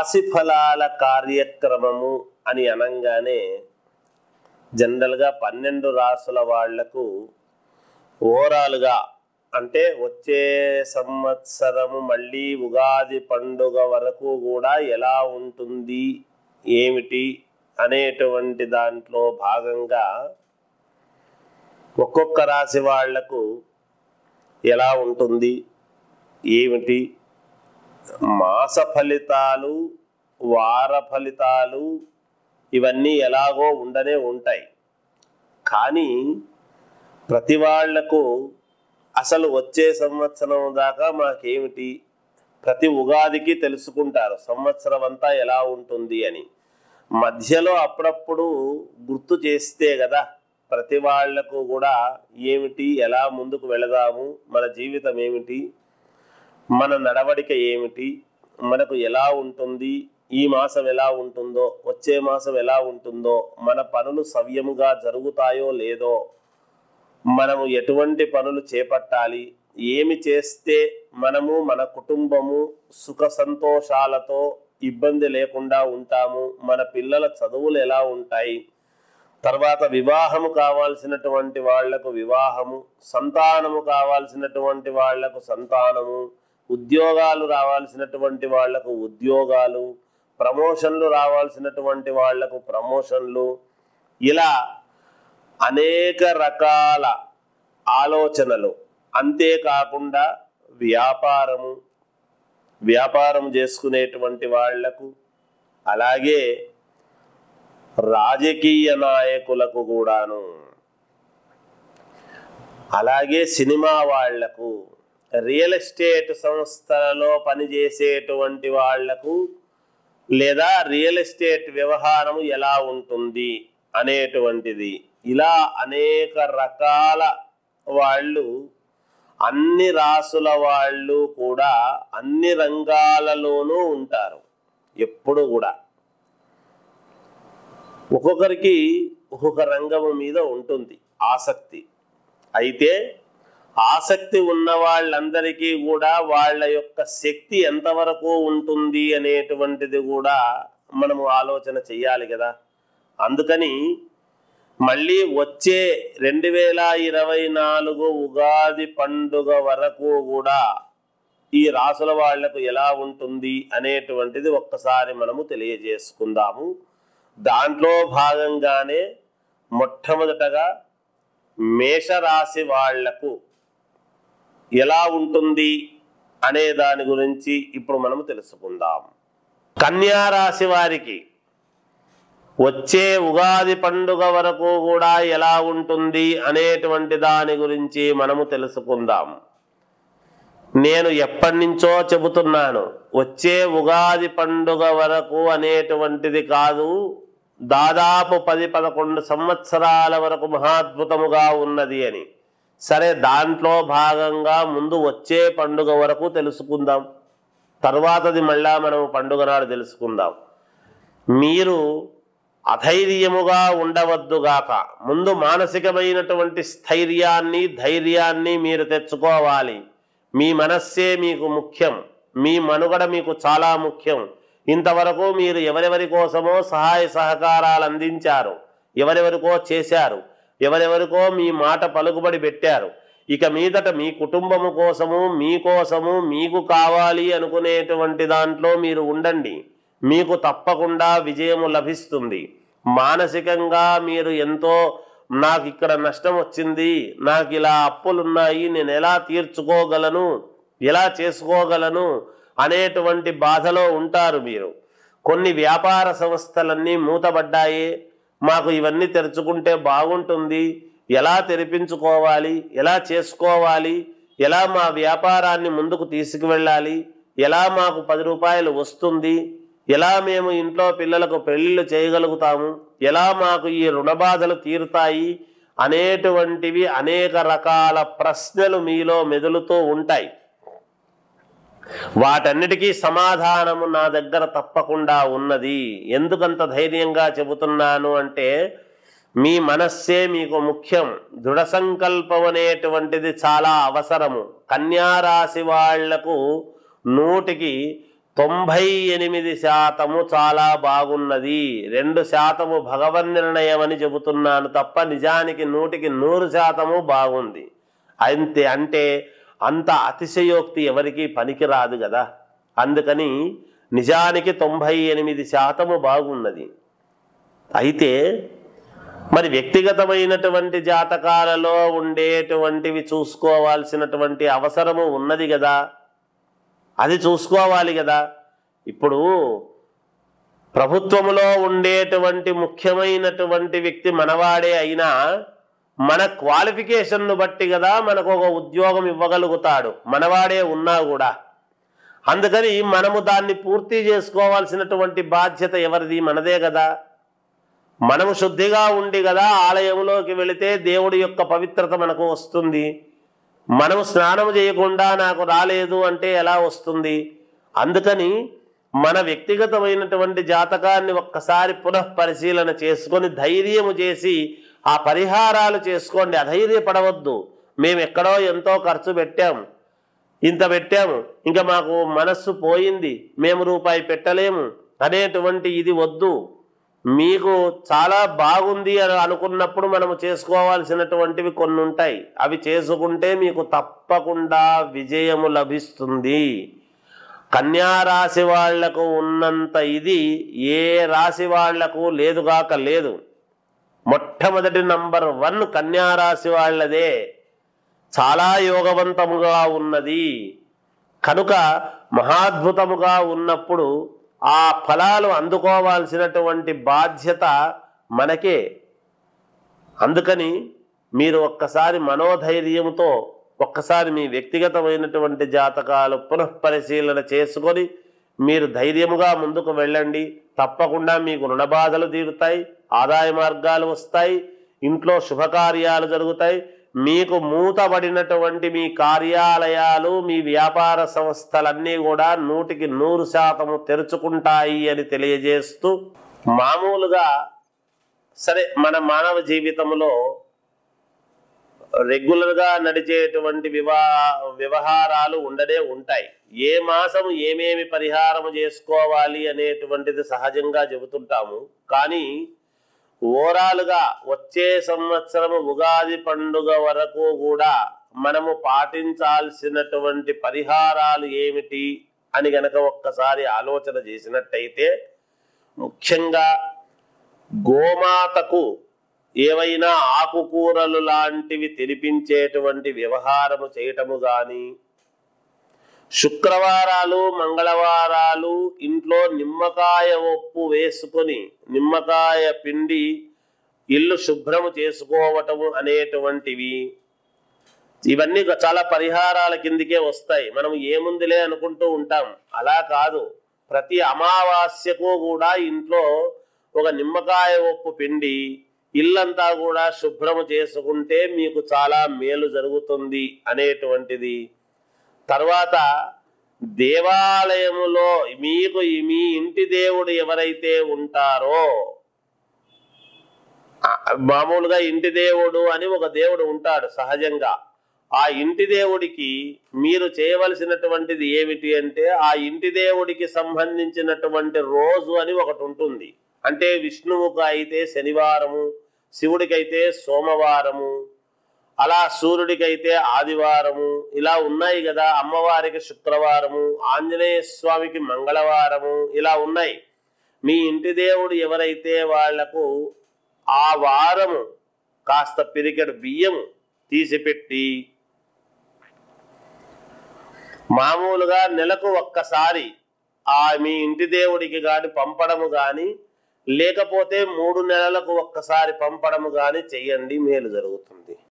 రాశి ఫలాల కార్యక్రమము అని అనగానే జనరల్గా పన్నెండు రాసుల వాళ్లకు ఓవరాల్గా అంటే వచ్చే సంవత్సరము మళ్ళీ ఉగాది పండుగ వరకు కూడా ఎలా ఉంటుంది ఏమిటి అనేటువంటి దాంట్లో భాగంగా ఒక్కొక్క రాశి వాళ్లకు ఎలా ఉంటుంది ఏమిటి మాస ఫలితాలు వార ఫలితాలు ఇవన్నీ ఎలాగో ఉండనే ఉంటాయి కానీ ప్రతి వాళ్లకు అసలు వచ్చే సంవత్సరం దాకా మాకేమిటి ప్రతి ఉగాదికి తెలుసుకుంటారు సంవత్సరం అంతా ఎలా ఉంటుంది అని మధ్యలో అప్పుడప్పుడు గుర్తు చేస్తే కదా ప్రతి వాళ్లకు కూడా ఏమిటి ఎలా ముందుకు వెళదాము మన జీవితం ఏమిటి మన నడవడిక ఏమిటి మనకు ఎలా ఉంటుంది ఈ మాసం ఎలా ఉంటుందో వచ్చే మాసం ఎలా ఉంటుందో మన పనులు సవ్యముగా జరుగుతాయో లేదో మనము ఎటువంటి పనులు చేపట్టాలి ఏమి చేస్తే మనము మన కుటుంబము సుఖ సంతోషాలతో ఇబ్బంది లేకుండా ఉంటాము మన పిల్లల చదువులు ఎలా ఉంటాయి తర్వాత వివాహము కావాల్సినటువంటి వాళ్లకు వివాహము సంతానము కావాల్సినటువంటి వాళ్లకు సంతానము ఉద్యోగాలు రావాల్సినటువంటి వాళ్లకు ఉద్యోగాలు ప్రమోషన్లు రావాల్సినటువంటి వాళ్లకు ప్రమోషన్లు ఇలా అనేక రకాల ఆలోచనలు అంతేకాకుండా వ్యాపారము వ్యాపారం చేసుకునేటువంటి వాళ్లకు అలాగే రాజకీయ నాయకులకు కూడాను అలాగే సినిమా వాళ్లకు రియల్ ఎస్టేట్ సంస్థలలో పనిచేసేటువంటి వాళ్లకు లేదా రియల్ ఎస్టేట్ వ్యవహారం ఎలా ఉంటుంది అనేటువంటిది ఇలా అనేక రకాల వాళ్ళు అన్ని రాసుల వాళ్ళు కూడా అన్ని రంగాలలోనూ ఉంటారు ఎప్పుడు కూడా ఒక్కొక్కరికి ఒక్కొక్క రంగము మీద ఉంటుంది ఆసక్తి అయితే ఆసక్తి ఉన్న వాళ్ళందరికీ కూడా వాళ్ళ యొక్క శక్తి ఎంతవరకు ఉంటుంది అనేటువంటిది కూడా మనము ఆలోచన చెయ్యాలి కదా అందుకని మళ్ళీ వచ్చే రెండు వేల ఇరవై నాలుగు ఉగాది పండుగ వరకు కూడా ఈ రాసుల వాళ్లకు ఎలా ఉంటుంది అనేటువంటిది ఒక్కసారి మనము తెలియజేసుకుందాము దాంట్లో భాగంగానే మొట్టమొదటగా మేషరాశి వాళ్లకు ఎలా ఉంటుంది అనే దాని గురించి ఇప్పుడు మనము తెలుసుకుందాం కన్యా రాశి వారికి వచ్చే ఉగాది పండుగ వరకు కూడా ఎలా ఉంటుంది అనేటువంటి దాని గురించి మనము తెలుసుకుందాం నేను ఎప్పటి నుంచో చెబుతున్నాను వచ్చే ఉగాది పండుగ వరకు అనేటువంటిది కాదు దాదాపు పది పదకొండు సంవత్సరాల వరకు మహాద్భుతముగా ఉన్నది అని సరే దాంట్లో భాగంగా ముందు వచ్చే పండుగ వరకు తెలుసుకుందాం తర్వాతది మళ్ళా మనం పండుగ నాడు తెలుసుకుందాం మీరు అధైర్యముగా ఉండవద్దుగాక ముందు మానసికమైనటువంటి స్థైర్యాన్ని ధైర్యాన్ని మీరు తెచ్చుకోవాలి మీ మనస్సే మీకు ముఖ్యం మీ మనుగడ మీకు చాలా ముఖ్యం ఇంతవరకు మీరు ఎవరెవరి కోసమో సహాయ సహకారాలు అందించారు ఎవరెవరికో చేశారు ఎవరెవరికో మీ మాట పలుకుబడి పెట్టారు ఇక మీదట మీ కుటుంబము కోసము మీకోసము మీకు కావాలి అనుకునేటువంటి దాంట్లో మీరు ఉండండి మీకు తప్పకుండా విజయము లభిస్తుంది మానసికంగా మీరు ఎంతో నాకు ఇక్కడ నష్టం వచ్చింది నాకు ఇలా అప్పులున్నాయి నేను ఎలా తీర్చుకోగలను ఎలా చేసుకోగలను అనేటువంటి బాధలో ఉంటారు మీరు కొన్ని వ్యాపార సంస్థలన్నీ మూతబడ్డాయి మాకు ఇవన్నీ తెరుచుకుంటే బాగుంటుంది ఎలా తెరిపించుకోవాలి ఎలా చేసుకోవాలి ఎలా మా వ్యాపారాన్ని ముందుకు తీసుకువెళ్ళాలి ఎలా మాకు పది రూపాయలు వస్తుంది ఎలా మేము ఇంట్లో పిల్లలకు పెళ్లిళ్ళు చేయగలుగుతాము ఎలా మాకు ఈ రుణ బాధలు తీరుతాయి అనేటువంటివి అనేక రకాల ప్రశ్నలు మీలో మెదులుతూ ఉంటాయి వాటన్నిటికీ సమాధానము నా దగ్గర తప్పకుండా ఉన్నది ఎందుకంత ధైర్యంగా చెబుతున్నాను అంటే మీ మనస్సే మీకు ముఖ్యం దృఢ సంకల్పం అనేటువంటిది చాలా అవసరము కన్యారాశి వాళ్లకు నూటికి తొంభై ఎనిమిది శాతము చాలా బాగున్నది రెండు శాతము భగవన్ నిర్ణయం అని చెబుతున్నాను తప్ప నిజానికి నూటికి నూరు శాతము బాగుంది అంతే అంటే అంత అతిశయోక్తి ఎవరికి పనికి రాదు కదా అందుకని నిజానికి తొంభై ఎనిమిది శాతము బాగున్నది అయితే మరి వ్యక్తిగతమైనటువంటి జాతకాలలో ఉండేటువంటివి చూసుకోవాల్సినటువంటి అవసరము ఉన్నది కదా అది చూసుకోవాలి కదా ఇప్పుడు ప్రభుత్వములో ఉండేటువంటి ముఖ్యమైనటువంటి వ్యక్తి మనవాడే అయినా మన క్వాలిఫికేషన్ను బట్టి కదా మనకు ఒక ఉద్యోగం ఇవ్వగలుగుతాడు మనవాడే ఉన్నా కూడా అందుకని మనము దాన్ని పూర్తి చేసుకోవాల్సినటువంటి బాధ్యత ఎవరిది మనదే కదా మనము శుద్ధిగా ఉండి కదా ఆలయంలోకి వెళితే దేవుడి యొక్క పవిత్రత మనకు వస్తుంది మనము స్నానం చేయకుండా నాకు రాలేదు అంటే ఎలా వస్తుంది అందుకని మన వ్యక్తిగతమైనటువంటి జాతకాన్ని ఒక్కసారి పునః పరిశీలన చేసుకొని ధైర్యము చేసి ఆ పరిహారాలు చేసుకోండి అధైర్యపడవద్దు మేము ఎక్కడో ఎంతో ఖర్చు పెట్టాం ఇంత పెట్టాము ఇంకా మాకు మనస్సు పోయింది మేము రూపాయి పెట్టలేము అనేటువంటి ఇది వద్దు మీకు చాలా బాగుంది అని అనుకున్నప్పుడు మనము చేసుకోవాల్సినటువంటివి కొన్ని ఉంటాయి అవి చేసుకుంటే మీకు తప్పకుండా విజయము లభిస్తుంది కన్యా రాశి వాళ్లకు ఉన్నంత ఇది ఏ రాశి వాళ్లకు లేదుగాక లేదు మొట్టమొదటి నంబర్ వన్ కన్యా రాశి వాళ్ళదే చాలా యోగవంతముగా ఉన్నది కనుక మహాద్భుతముగా ఉన్నప్పుడు ఆ ఫలాలు అందుకోవాల్సినటువంటి బాధ్యత మనకే అందుకని మీరు ఒక్కసారి మనోధైర్యంతో ఒక్కసారి మీ వ్యక్తిగతమైనటువంటి జాతకాలు పునఃపరిశీలన చేసుకొని మీరు ధైర్యముగా ముందుకు వెళ్ళండి తప్పకుండా మీకు రుణ బాధలు తీరుతాయి ఆదాయ మార్గాలు వస్తాయి ఇంట్లో శుభకార్యాలు జరుగుతాయి మీకు మూతబడినటువంటి మీ కార్యాలయాలు మీ వ్యాపార సంస్థలన్నీ కూడా నూటికి నూరు శాతము తెరుచుకుంటాయి అని తెలియజేస్తూ మామూలుగా సరే మన మానవ జీవితంలో రెగ్యులర్గా నడిచేటువంటి వివా వ్యవహారాలు ఉండనే ఉంటాయి ఏ మాసం ఏమేమి పరిహారం చేసుకోవాలి అనేటువంటిది సహజంగా చెబుతుంటాము కానీ ఓవరాల్గా వచ్చే సంవత్సరము ఉగాది పండుగ వరకు కూడా మనము పాటించాల్సినటువంటి పరిహారాలు ఏమిటి అని గనక ఒక్కసారి ఆలోచన చేసినట్టయితే ముఖ్యంగా గోమాతకు ఏవైనా ఆకుకూరలు లాంటివి తినిపించేటువంటి వ్యవహారము చేయటము గాని శుక్రవారాలు మంగళవారాలు ఇంట్లో నిమ్మకాయ ఉప్పు వేసుకొని నిమ్మకాయ పిండి ఇల్లు శుభ్రము చేసుకోవటము అనేటువంటివి ఇవన్నీ చాలా పరిహారాల కిందికే వస్తాయి మనం ఏముందిలే అనుకుంటూ ఉంటాం అలా కాదు ప్రతి అమావాస్యకు కూడా ఇంట్లో ఒక నిమ్మకాయ ఉప్పు పిండి ఇల్లంతా కూడా శుభ్రము చేసుకుంటే మీకు చాలా మేలు జరుగుతుంది అనేటువంటిది తర్వాత దేవాలయములో మీకు మీ ఇంటి దేవుడు ఎవరైతే ఉంటారో ఆ, మామూలుగా ఇంటి దేవుడు అని ఒక దేవుడు ఉంటాడు సహజంగా ఆ ఇంటి దేవుడికి మీరు చేయవలసినటువంటిది ఏమిటి అంటే ఆ ఇంటి దేవుడికి సంబంధించినటువంటి రోజు అని ఒకటి ఉంటుంది అంటే విష్ణువుకు అయితే శనివారము శివుడికైతే సోమవారము అలా సూర్యుడికైతే ఆదివారము ఇలా ఉన్నాయి కదా అమ్మవారికి శుక్రవారము ఆంజనేయ స్వామికి మంగళవారము ఇలా ఉన్నాయి మీ ఇంటి దేవుడు ఎవరైతే వాళ్లకు ఆ వారము కాస్త పిరికెడు బియ్యము తీసిపెట్టి మామూలుగా నెలకు ఒక్కసారి ఆ మీ ఇంటి దేవుడికి గాని పంపడము గాని లేకపోతే మూడు నెలలకు ఒక్కసారి పంపడము గాని చెయ్యండి మేలు జరుగుతుంది